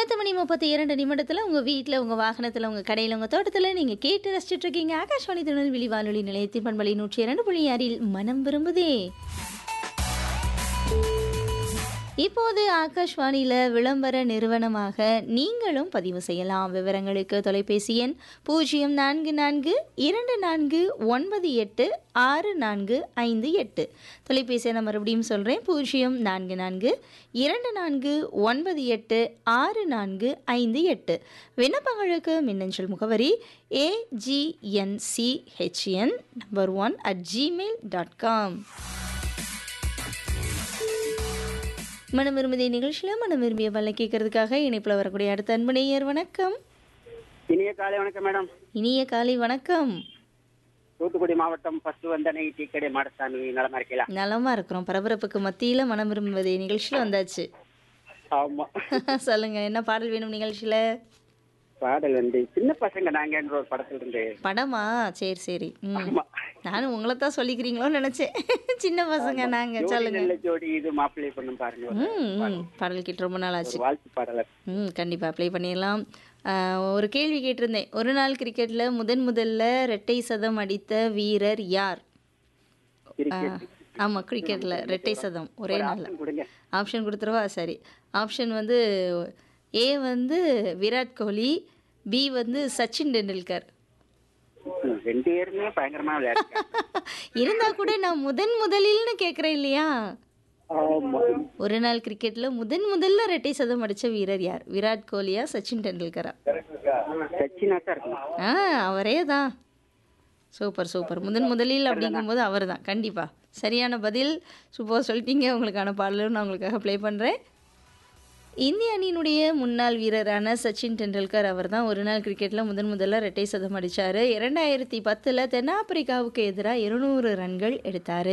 பத்து மணி முப்பத்தி இரண்டு நிமிடத்தில் உங்கள் வீட்டில் உங்கள் வாகனத்தில் உங்கள் கடையில் உங்கள் தோட்டத்தில் நீங்கள் கேட்டு ரசிச்சுட்டு இருக்கீங்க ஆகாஷ்வாணி திருநெல்வேலி வானொலி நிலையத்தின் பண்பலை நூற்றி இரண்டு புள்ளி ஆறில் மனம் விரும்புதே இப்போது ஆகாஷ்வாணியில் விளம்பர நிறுவனமாக நீங்களும் பதிவு செய்யலாம் விவரங்களுக்கு தொலைபேசி எண் பூஜ்ஜியம் நான்கு நான்கு இரண்டு நான்கு ஒன்பது எட்டு ஆறு நான்கு ஐந்து எட்டு தொலைபேசியை நான் மறுபடியும் சொல்கிறேன் பூஜ்ஜியம் நான்கு நான்கு இரண்டு நான்கு ஒன்பது எட்டு ஆறு நான்கு ஐந்து எட்டு விண்ணப்பங்களுக்கு மின்னஞ்சல் முகவரி AGNCHN number one at Gmail dot com மனம் விரும்பிய நிகழ்ச்சியில் மனம் விரும்பிய பல்ல கேட்கறதுக்காக இணைப்பில் வரக்கூடிய அடுத்த அன்பு நேயர் வணக்கம் இனிய காலை வணக்கம் மேடம் இனிய காலை வணக்கம் தூத்துக்குடி மாவட்டம் பசு வந்தனை டீக்கடை மாடசாமி நலமா இருக்கீங்களா நலமா இருக்கிறோம் பரபரப்புக்கு மத்தியில் மனம் விரும்புவதே நிகழ்ச்சியில் வந்தாச்சு ஆமா சொல்லுங்க என்ன பாடல் வேணும் நிகழ்ச்சியில் பாடல் வந்து சின்ன பசங்க நாங்கன்ற ஒரு படத்துல இருந்து படமா சரி சரி ம் ஆமா நானும் உங்களை தான் சொல்லிக்கிறீங்களோன்னு நினச்சேன் சின்ன பசங்க நாங்கள் ஜோடி சொல்லுங்க நல்ல ஜோடி இது மாப்பிள்ளை பொண்ணும் பாருங்க ஒரு- ம் ம் பாடல் கேட்டு ரொம்ப நாள் ஆச்சு ஒரு வாழ்த்து பாடலர் ம் கண்டிப்பாக ப்ளே பண்ணிடலாம் ஆஹ், ஒரு கேள்வி கேட்டிருந்தேன் ஒரு நாள் கிரிக்கெட்டில் முதன் முதல்ல ரெட்டை சதம் அடித்த வீரர் யார் கிரிக்கெட் ஆமாம் கிரிக்கெட்டில் ரெட்டை சதம் ஒரே நாளில் ஆப்ஷன் கொடுங்க ஆப்ஷன் கொடுத்துருவா சரி ஆப்ஷன் வந்து ஏ வந்து விராட் கோலி பி வந்து சச்சின் டெண்டுல்கர் ம், ரெண்டு பேருமே பயங்கரமா விளையாடுறாங்க இருந்தா கூட நான் முதன் முதலில்னு கேட்குறேன் இல்லையா ஆமா ஒரு நாள் கிரிக்கெட்டில் முதன் முதல்ல ரெட்டை சதம் அடித்த வீரர் யார் விராட் கோலியா சச்சின் டெண்டுல்கரா சச்சினா தான் இருக்கணும் ஆ அவரே தான் சூப்பர் சூப்பர் முதன் முதலில் அப்படிங்கும்போது அவர் தான் கண்டிப்பாக சரியான பதில் சூப்பர் சொல்லிட்டீங்க உங்களுக்கான பாடலும் நான் உங்களுக்காக ப்ளே பண்ணுறேன் இந்திய அணியினுடைய முன்னாள் வீரரான சச்சின் டெண்டுல்கர் அவர் தான் ஒரு நாள் கிரிக்கெட்டில் முதன் முதல்ல ரெட்டை சதம் அடித்தார் இரண்டாயிரத்தி பத்தில் தென்னாப்பிரிக்காவுக்கு எதிராக இருநூறு ரன்கள் எடுத்தார்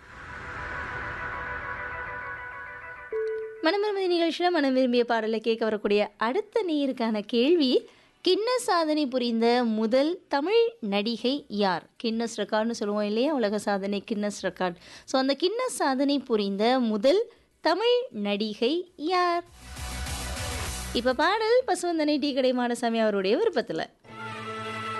மனம் விரும்பிய நிகழ்ச்சியில் மனம் விரும்பிய பாடலை கேட்க வரக்கூடிய அடுத்த நேருக்கான கேள்வி கின்ன சாதனை புரிந்த முதல் தமிழ் நடிகை யார் கின்னஸ் ரெக்கார்ட்னு சொல்லுவோம் இல்லையா உலக சாதனை கின்னஸ் ரெக்கார்ட் ஸோ அந்த கின்னஸ் சாதனை புரிந்த முதல் தமிழ் நடிகை யார் இப்போ பாடல் பசுவந்தனை டீ கடை மாடசாமி அவருடைய விருப்பத்தில்